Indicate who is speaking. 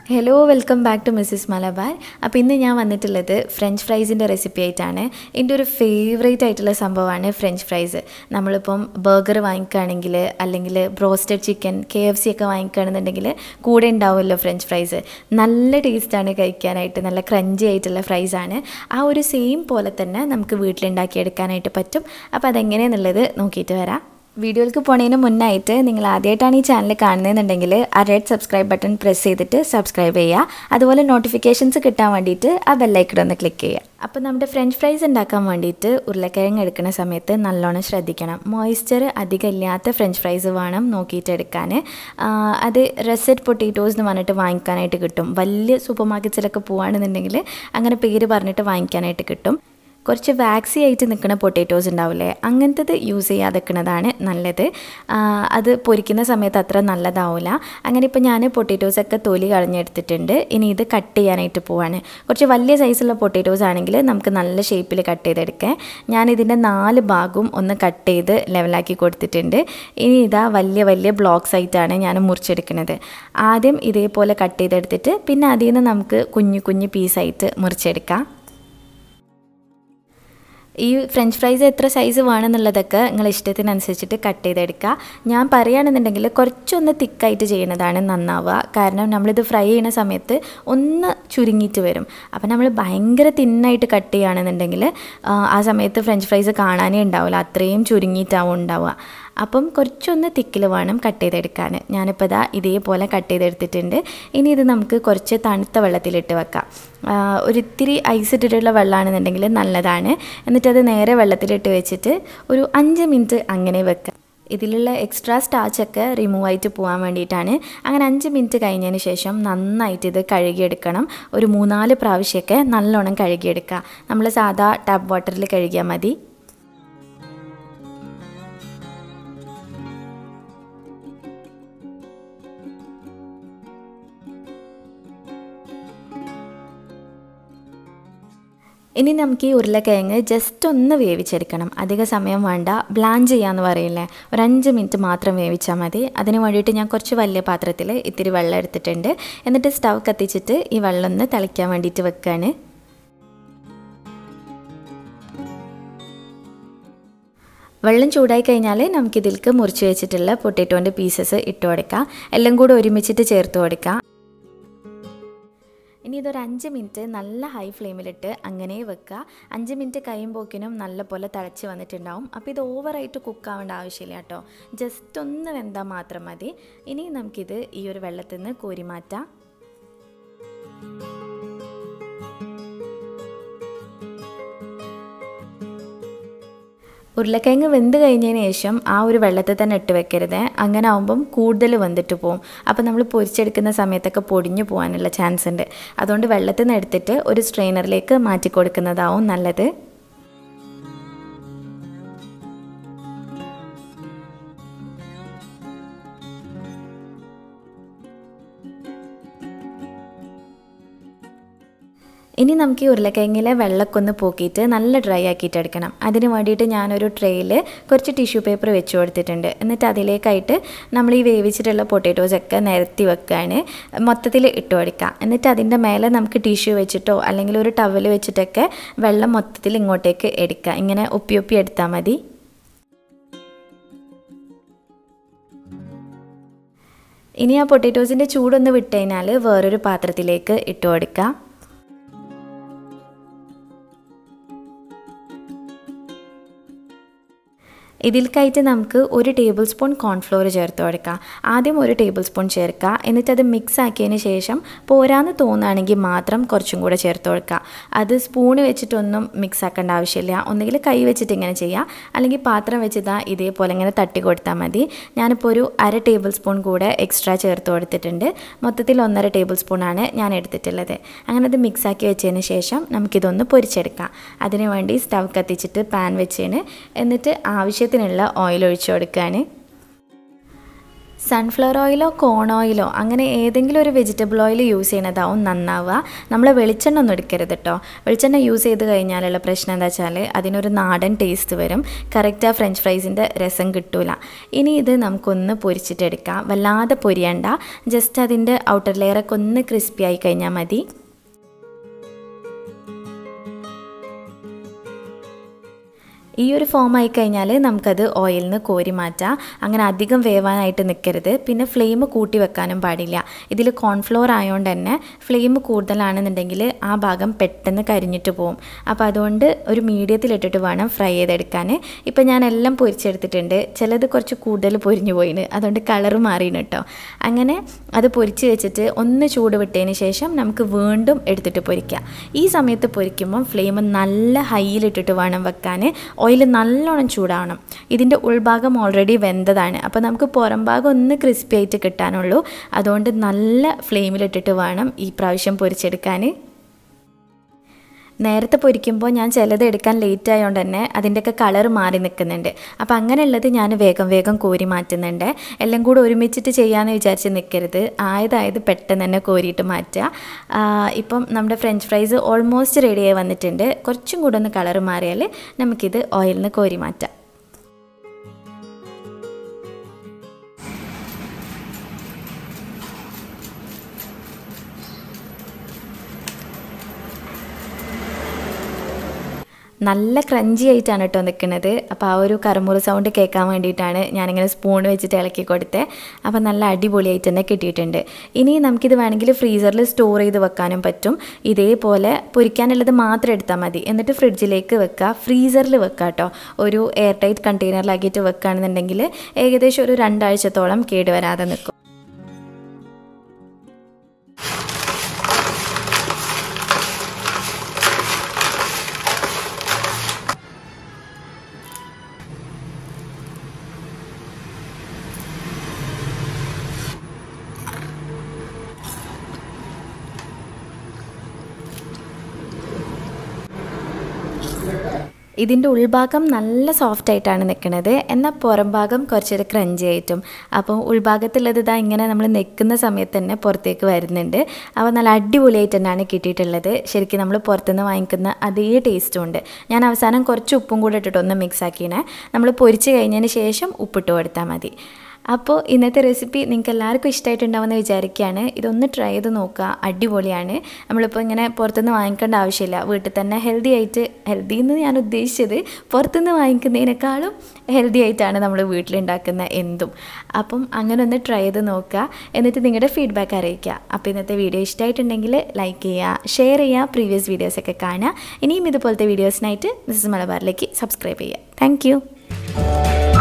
Speaker 1: hello welcome back to Mrs Malabar അപ്പോൾ ഇന്ന് ഞാൻ വന്നിട്ടുള്ളത് ഫ്രഞ്ച് ഫ്രൈസിൻ്റെ റെസിപ്പി ആയിട്ടാണ് എൻ്റെ ഒരു ഫേവറേറ്റ് ആയിട്ടുള്ള സംഭവമാണ് ഫ്രഞ്ച് ഫ്രൈസ് നമ്മളിപ്പം ബർഗർ വാങ്ങിക്കുകയാണെങ്കിൽ അല്ലെങ്കിൽ broasted chicken K F C ഒക്കെ വാങ്ങിക്കുകയാണെന്നുണ്ടെങ്കിൽ കൂടെ ഉണ്ടാവുമല്ലോ ഫ്രഞ്ച് ഫ്രൈസ് നല്ല ടേസ്റ്റാണ് കഴിക്കാനായിട്ട് നല്ല ക്രഞ്ചി ആയിട്ടുള്ള ഫ്രൈസാണ് ആ ഒരു സെയിം പോലെ തന്നെ നമുക്ക് വീട്ടിലുണ്ടാക്കിയെടുക്കാനായിട്ട് പറ്റും അപ്പോൾ അതെങ്ങനെയാണെന്നുള്ളത് നോക്കിയിട്ട് വരാം വീഡിയോയിലേക്ക് പോണതിന് മുന്നായിട്ട് നിങ്ങൾ ആദ്യമായിട്ടാണ് ഈ ചാനൽ കാണുന്നതെന്നുണ്ടെങ്കിൽ ആ റെഡ് സബ്സ്ക്രൈബ് ബട്ടൺ പ്രസ് ചെയ്തിട്ട് സബ്സ്ക്രൈബ് ചെയ്യുക അതുപോലെ നോട്ടിഫിക്കേഷൻസ് കിട്ടാൻ വേണ്ടിയിട്ട് ആ ബെല്ലൈക്കൺ ഒന്ന് ക്ലിക്ക് ചെയ്യുക അപ്പോൾ നമ്മുടെ ഫ്രഞ്ച് ഫ്രൈസ് ഉണ്ടാക്കാൻ വേണ്ടിയിട്ട് ഉരുളക്കിഴങ്ങ് എടുക്കുന്ന സമയത്ത് നല്ലോണം ശ്രദ്ധിക്കണം മോയ്സ്ചർ അധികം ഇല്ലാത്ത ഫ്രഞ്ച് ഫ്രൈസ് വേണം നോക്കിയിട്ട് എടുക്കാൻ അത് റെസറ്റ് പൊട്ടേറ്റോസ് എന്ന് പറഞ്ഞിട്ട് വാങ്ങിക്കാനായിട്ട് കിട്ടും വലിയ സൂപ്പർ മാർക്കറ്റ്സിലൊക്കെ പോവുകയാണെന്നുണ്ടെങ്കിൽ അങ്ങനെ പേര് പറഞ്ഞിട്ട് വാങ്ങിക്കാനായിട്ട് കിട്ടും കുറച്ച് വാക്സി ആയിട്ട് നിൽക്കുന്ന പൊട്ടേറ്റോസ് ഉണ്ടാവില്ലേ അങ്ങനത്തത് യൂസ് ചെയ്യാതിരിക്കുന്നതാണ് നല്ലത് അത് പൊരിക്കുന്ന സമയത്ത് അത്ര നല്ലതാവില്ല അങ്ങനെ ഇപ്പോൾ ഞാൻ പൊട്ടേറ്റോസൊക്കെ തൊലി കളഞ്ഞെടുത്തിട്ടുണ്ട് ഇനി ഇത് കട്ട് ചെയ്യാനായിട്ട് പോവാണ് കുറച്ച് വലിയ സൈസുള്ള പൊട്ടേറ്റോസ് ആണെങ്കിൽ നമുക്ക് നല്ല ഷേപ്പിൽ കട്ട് ചെയ്തെടുക്കാം ഞാൻ ഇതിൻ്റെ നാല് ഭാഗവും ഒന്ന് കട്ട് ചെയ്ത് ലെവലാക്കി കൊടുത്തിട്ടുണ്ട് ഇനി ഇതാ വലിയ വലിയ ബ്ലോക്സ് ആയിട്ടാണ് ഞാൻ മുറിച്ചെടുക്കുന്നത് ആദ്യം ഇതേപോലെ കട്ട് ചെയ്തെടുത്തിട്ട് പിന്നെ അതിൽ നിന്ന് നമുക്ക് കുഞ്ഞു കുഞ്ഞു പീസായിട്ട് മുറിച്ചെടുക്കാം ഈ ഫ്രഞ്ച് ഫ്രൈസ് എത്ര സൈസ് വേണമെന്നുള്ളതൊക്കെ നിങ്ങൾ ഇഷ്ടത്തിനനുസരിച്ചിട്ട് കട്ട് ചെയ്തെടുക്കുക ഞാൻ പറയുകയാണെന്നുണ്ടെങ്കിൽ കുറച്ചൊന്ന് തിക്കായിട്ട് ചെയ്യുന്നതാണ് നന്നാവുക കാരണം നമ്മളിത് ഫ്രൈ ചെയ്യുന്ന സമയത്ത് ഒന്ന് ചുരുങ്ങിയിട്ട് വരും അപ്പം നമ്മൾ ഭയങ്കര തിന്നായിട്ട് കട്ട് ചെയ്യുകയാണെന്നുണ്ടെങ്കിൽ ആ സമയത്ത് ഫ്രഞ്ച് ഫ്രൈസ് കാണാനേ ഉണ്ടാവില്ല അത്രയും ചുരുങ്ങിയിട്ടാവും ഉണ്ടാവുക അപ്പം കുറച്ചൊന്ന് തിക്കിൽ വേണം കട്ട് ചെയ്തെടുക്കാൻ ഞാനിപ്പോൾ ഇതാ ഇതേപോലെ കട്ട് ചെയ്തെടുത്തിട്ടുണ്ട് ഇനി ഇത് നമുക്ക് കുറച്ച് തണുത്ത വെള്ളത്തിലിട്ട് വെക്കാം ഒരിത്തിരി ഐസ് ഇട്ടിട്ടുള്ള വെള്ളമാണെന്നുണ്ടെങ്കിൽ നല്ലതാണ് എന്നിട്ടത് നേരെ വെള്ളത്തിലിട്ട് വെച്ചിട്ട് ഒരു അഞ്ച് മിനിറ്റ് അങ്ങനെ വെക്കാം ഇതിലുള്ള എക്സ്ട്രാ സ്റ്റാച്ചൊക്കെ റിമൂവ് ആയിട്ട് പോകാൻ വേണ്ടിയിട്ടാണ് അങ്ങനെ അഞ്ച് മിനിറ്റ് കഴിഞ്ഞതിന് ശേഷം നന്നായിട്ട് ഇത് കഴുകിയെടുക്കണം ഒരു മൂന്നാല് പ്രാവശ്യമൊക്കെ നല്ലോണം കഴുകിയെടുക്കുക നമ്മൾ സാധാ ടാപ്പ് വാട്ടറിൽ കഴുകിയാൽ മതി ഇനി നമുക്ക് ഈ ഉരുളക്കിഴങ്ങ് ജസ്റ്റ് ഒന്ന് വേവിച്ചെടുക്കണം അധിക സമയം വേണ്ട ബ്ലാഞ്ച് ചെയ്യാന്ന് പറയില്ലേ ഒരു അഞ്ച് മിനിറ്റ് മാത്രം വേവിച്ചാൽ മതി അതിന് വേണ്ടിയിട്ട് ഞാൻ കുറച്ച് വലിയ പാത്രത്തിൽ ഇത്തിരി വെള്ളം എടുത്തിട്ടുണ്ട് എന്നിട്ട് സ്റ്റവ് കത്തിച്ചിട്ട് ഈ വെള്ളം ഒന്ന് തിളയ്ക്കാൻ വേണ്ടിയിട്ട് വെക്കുകയാണ് വെള്ളം ചൂടായി കഴിഞ്ഞാൽ നമുക്കിതിലേക്ക് മുറിച്ച് വെച്ചിട്ടുള്ള പൊട്ടറ്റോൻ്റെ പീസസ് ഇട്ട് കൊടുക്കാം എല്ലാം കൂടെ ഒരുമിച്ചിട്ട് ചേർത്ത് കൊടുക്കാം ഇനി ഇതൊരു അഞ്ച് മിനിറ്റ് നല്ല ഹൈ ഫ്ലെയിമിലിട്ട് അങ്ങനെ വെക്കുക അഞ്ച് മിനിറ്റ് കഴിയുമ്പോക്കിനും നല്ല പോലെ തിളച്ച് വന്നിട്ടുണ്ടാവും അപ്പോൾ ഇത് ഓവറായിട്ട് കുക്കാവേണ്ട ആവശ്യമില്ല കേട്ടോ ജസ്റ്റ് ഒന്ന് വെന്താൽ മാത്രം മതി ഇനി നമുക്കിത് ഈ ഒരു വെള്ളത്തിൽ നിന്ന് കോരി മാറ്റാം ഉരുളക്കിഴങ്ങ് വെന്ത് കഴിഞ്ഞതിന് ശേഷം ആ ഒരു വെള്ളത്തിൽ തന്നെ ഇട്ട് വെക്കരുത് അങ്ങനെ ആകുമ്പം കൂടുതൽ വെന്തിട്ട് പോകും അപ്പോൾ നമ്മൾ പൊരിച്ചെടുക്കുന്ന സമയത്തൊക്കെ പൊടിഞ്ഞു പോകാനുള്ള ചാൻസ് ഉണ്ട് അതുകൊണ്ട് വെള്ളത്തിൽ നിന്ന് എടുത്തിട്ട് ഒരു സ്ട്രെയിനറിലേക്ക് മാറ്റി കൊടുക്കുന്നതാവും നല്ലത് ഇനി നമുക്ക് ഈ ഉരുളക്കിഴങ്ങിലെ വെള്ളമൊക്കെ ഒന്ന് പോക്കിയിട്ട് നല്ല ഡ്രൈ ആക്കിയിട്ട് എടുക്കണം അതിന് വേണ്ടിയിട്ട് ഞാനൊരു ട്രേയിൽ കുറച്ച് ടിഷ്യൂ പേപ്പർ വെച്ച് കൊടുത്തിട്ടുണ്ട് എന്നിട്ട് അതിലേക്കായിട്ട് നമ്മൾ ഈ വേവിച്ചിട്ടുള്ള പൊട്ടറ്റോസൊക്കെ നിരത്തി വെക്കുകയാണ് മൊത്തത്തിൽ ഇട്ട് കൊടുക്കുക എന്നിട്ട് അതിൻ്റെ മേലെ നമുക്ക് ടിഷ്യൂ വെച്ചിട്ടോ അല്ലെങ്കിൽ ഒരു ടവൽ വെച്ചിട്ടൊക്കെ വെള്ളം മൊത്തത്തിൽ ഇങ്ങോട്ടേക്ക് എടുക്കുക ഇങ്ങനെ ഒപ്പി ഒപ്പി എടുത്താൽ മതി ഇനി ആ പൊട്ടറ്റോസിൻ്റെ ചൂടൊന്ന് വിട്ട് കഴിഞ്ഞാൽ വേറൊരു പാത്രത്തിലേക്ക് ഇട്ട് കൊടുക്കുക ഇതിൽക്കായിട്ട് നമുക്ക് ഒരു ടേബിൾ സ്പൂൺ കോൺഫ്ലോർ ചേർത്ത് കൊടുക്കാം ആദ്യം ഒരു ടേബിൾ സ്പൂൺ ചേർക്കുക എന്നിട്ട് അത് മിക്സ് ആക്കിയതിന് ശേഷം പോരാന്ന് തോന്നുകയാണെങ്കിൽ മാത്രം കുറച്ചും കൂടെ ചേർത്ത് കൊടുക്കുക അത് സ്പൂണ് വെച്ചിട്ടൊന്നും മിക്സ് ആക്കേണ്ട ആവശ്യമില്ല ഒന്നുകിൽ കൈ വെച്ചിട്ട് ഇങ്ങനെ ചെയ്യാം അല്ലെങ്കിൽ പാത്രം വെച്ചിതാ ഇതേപോലെ ഇങ്ങനെ തട്ടി കൊടുത്താൽ മതി ഞാനിപ്പോൾ ഒരു അര ടേബിൾ സ്പൂൺ കൂടെ എക്സ്ട്രാ ചേർത്ത് കൊടുത്തിട്ടുണ്ട് മൊത്തത്തിൽ ഒന്നര ടേബിൾ സ്പൂണാണ് ഞാൻ എടുത്തിട്ടുള്ളത് അങ്ങനെ അത് മിക്സ് ആക്കി വെച്ചതിന് ശേഷം നമുക്കിതൊന്ന് പൊരിച്ചെടുക്കാം അതിന് വേണ്ടി സ്റ്റവ് കത്തിച്ചിട്ട് പാൻ വെച്ചതിന് എന്നിട്ട് ആവശ്യത്തിന് ആവശ്യത്തിനുള്ള ഓയിൽ ഒഴിച്ചു കൊടുക്കാൻ സൺഫ്ലവർ ഓയിലോ കോൺ ഓയിലോ അങ്ങനെ ഏതെങ്കിലും ഒരു വെജിറ്റബിൾ ഓയിൽ യൂസ് ചെയ്യണതാവും നന്നാവുക നമ്മൾ വെളിച്ചെണ്ണ ഒന്നും എടുക്കരുത് കേട്ടോ വെളിച്ചെണ്ണ യൂസ് ചെയ്ത് കഴിഞ്ഞാലുള്ള പ്രശ്നം എന്താ വെച്ചാൽ അതിനൊരു നാടൻ ടേസ്റ്റ് വരും കറക്റ്റ് ആ ഫ്രഞ്ച് ഫ്രൈസിൻ്റെ രസം കിട്ടൂല ഇനി ഇത് നമുക്കൊന്ന് പൊരിച്ചിട്ടെടുക്കാം വല്ലാതെ പൊരിയണ്ട ജസ്റ്റ് അതിൻ്റെ ഔട്ടർ ലെയറൊക്കെ ഒന്ന് ക്രിസ്പി ആയി കഴിഞ്ഞാൽ മതി ഈ ഒരു ഫോം ആയി കഴിഞ്ഞാൽ നമുക്കത് ഓയിലിൽ നിന്ന് കോരി മാറ്റാം അങ്ങനെ അധികം വേവാനായിട്ട് നിൽക്കരുത് പിന്നെ ഫ്ലെയിം കൂട്ടി വെക്കാനും പാടില്ല ഇതിൽ കോൺഫ്ലോർ ആയതുകൊണ്ട് തന്നെ ഫ്ലെയിം കൂടുതലാണെന്നുണ്ടെങ്കിൽ ആ ഭാഗം പെട്ടെന്ന് കരിഞ്ഞിട്ട് പോകും അപ്പോൾ അതുകൊണ്ട് ഒരു മീഡിയത്തിലിട്ടിട്ട് വേണം ഫ്രൈ ചെയ്തെടുക്കാൻ ഇപ്പം ഞാൻ എല്ലാം പൊരിച്ചെടുത്തിട്ടുണ്ട് ചിലത് കുറച്ച് കൂടുതൽ പൊരിഞ്ഞു പോയിന് അതുകൊണ്ട് കളറ് മാറിയാണ് കേട്ടോ അങ്ങനെ അത് പൊരിച്ച് വെച്ചിട്ട് ഒന്ന് ചൂട് വിട്ടതിന് ശേഷം നമുക്ക് വീണ്ടും എടുത്തിട്ട് പൊരിക്കാം ഈ സമയത്ത് പൊരിക്കുമ്പം ഫ്ലെയിം നല്ല ഹൈയിലിട്ടിട്ട് വേണം വെക്കാൻ ഓയിൽ നല്ലോണം ചൂടാവണം ഇതിൻ്റെ ഉൾഭാഗം ഓൾറെഡി വെന്തതാണ് അപ്പോൾ നമുക്ക് പുറം ഭാഗം ഒന്ന് ക്രിസ്പി ആയിട്ട് കിട്ടാനുള്ളൂ അതുകൊണ്ട് നല്ല ഫ്ലെയിമിലിട്ടിട്ട് വേണം ഈ പ്രാവശ്യം പൊരിച്ചെടുക്കാൻ നേരത്തെ പൊരിക്കുമ്പോൾ ഞാൻ ചിലത് എടുക്കാൻ ലേറ്റ് ആയതുകൊണ്ട് തന്നെ അതിൻ്റെയൊക്കെ കളർ മാറി നിൽക്കുന്നുണ്ട് അപ്പോൾ അങ്ങനെയുള്ളത് ഞാൻ വേഗം വേഗം കോരി മാറ്റുന്നുണ്ട് എല്ലാം കൂടെ ഒരുമിച്ചിട്ട് ചെയ്യാമെന്ന് വിചാരിച്ച് നിൽക്കരുത് ആയതായത് പെട്ടെന്ന് തന്നെ കോരിയിട്ട് മാറ്റുക ഇപ്പം നമ്മുടെ ഫ്രഞ്ച് ഫ്രൈസ് ഓൾമോസ്റ്റ് റെഡിയായി വന്നിട്ടുണ്ട് കുറച്ചും കൂടെ ഒന്ന് കളർ മാറിയാൽ നമുക്കിത് ഓയിലിൽ നിന്ന് കോരി മാറ്റാം നല്ല ക്രഞ്ചി ആയിട്ടാണ് കേട്ടോ നിൽക്കുന്നത് അപ്പോൾ ആ ഒരു കറുമുറ സൗണ്ട് കേൾക്കാൻ വേണ്ടിയിട്ടാണ് ഞാനിങ്ങനെ സ്പൂൺ വെച്ചിട്ട് ഇളക്കി കൊടുത്തത് അപ്പോൾ നല്ല അടിപൊളിയായിട്ട് തന്നെ കിട്ടിയിട്ടുണ്ട് ഇനി നമുക്കിത് വേണമെങ്കിൽ ഫ്രീസറിൽ സ്റ്റോർ ചെയ്ത് വെക്കാനും പറ്റും ഇതേപോലെ പൊരിക്കാനുള്ളത് മാത്രം എടുത്താൽ മതി എന്നിട്ട് ഫ്രിഡ്ജിലേക്ക് വെക്കുക ഫ്രീസറിൽ വെക്കുക കേട്ടോ ഒരു എയർ ടൈറ്റ് കണ്ടെയ്നറിലാക്കിയിട്ട് വെക്കുകയാണെന്നുണ്ടെങ്കിൽ ഏകദേശം ഒരു രണ്ടാഴ്ചത്തോളം കേടുവരാതെ നിൽക്കും ഇതിൻ്റെ ഉൾഭാഗം നല്ല സോഫ്റ്റ് ആയിട്ടാണ് നിൽക്കുന്നത് എന്നാൽ പുറം ഭാഗം കുറച്ചൊരു ക്രഞ്ചി ആയിട്ടും അപ്പോൾ ഉൾഭാഗത്തുള്ളത് ഇതാ ഇങ്ങനെ നമ്മൾ നിൽക്കുന്ന സമയത്ത് തന്നെ പുറത്തേക്ക് വരുന്നുണ്ട് അപ്പോൾ നല്ല അടിപൊളിയായിട്ട് തന്നെയാണ് കിട്ടിയിട്ടുള്ളത് ശരിക്കും നമ്മൾ പുറത്തുനിന്ന് വാങ്ങിക്കുന്ന അതേ ടേസ്റ്റും ഉണ്ട് ഞാൻ അവസാനം കുറച്ച് ഉപ്പും കൂടെ ഇട്ടിട്ട് ഒന്ന് മിക്സ് ആക്കിയേ നമ്മൾ പൊരിച്ച് കഴിഞ്ഞതിന് ശേഷം ഉപ്പിട്ട് കൊടുത്താൽ മതി അപ്പോൾ ഇന്നത്തെ റെസിപ്പി നിങ്ങൾക്ക് എല്ലാവർക്കും ഇഷ്ടമായിട്ടുണ്ടാവുമെന്ന് വിചാരിക്കുകയാണ് ഇതൊന്ന് ട്രൈ ചെയ്ത് നോക്കുക അടിപൊളിയാണ് നമ്മളിപ്പോൾ ഇങ്ങനെ പുറത്തുനിന്ന് വാങ്ങിക്കേണ്ട ആവശ്യമില്ല വീട്ടിൽ തന്നെ ഹെൽത്തി ആയിട്ട് ഹെൽത്തി എന്ന് ഞാൻ ഉദ്ദേശിച്ചത് പുറത്തുനിന്ന് വാങ്ങിക്കുന്നതിനേക്കാളും ഹെൽത്തി ആയിട്ടാണ് നമ്മൾ വീട്ടിലുണ്ടാക്കുന്ന എന്തും അപ്പം അങ്ങനെ ഒന്ന് ട്രൈ ചെയ്ത് നോക്കുക എന്നിട്ട് നിങ്ങളുടെ ഫീഡ്ബാക്ക് അറിയിക്കുക അപ്പോൾ ഇന്നത്തെ വീഡിയോ ഇഷ്ടമായിട്ടുണ്ടെങ്കിൽ ലൈക്ക് ചെയ്യുക ഷെയർ ചെയ്യുക പ്രീവിയസ് വീഡിയോസൊക്കെ കാണുക ഇനിയും ഇതുപോലത്തെ വീഡിയോസിനായിട്ട് മിസ്സസ് മലബാറിലേക്ക് സബ്സ്ക്രൈബ് ചെയ്യുക താങ്ക്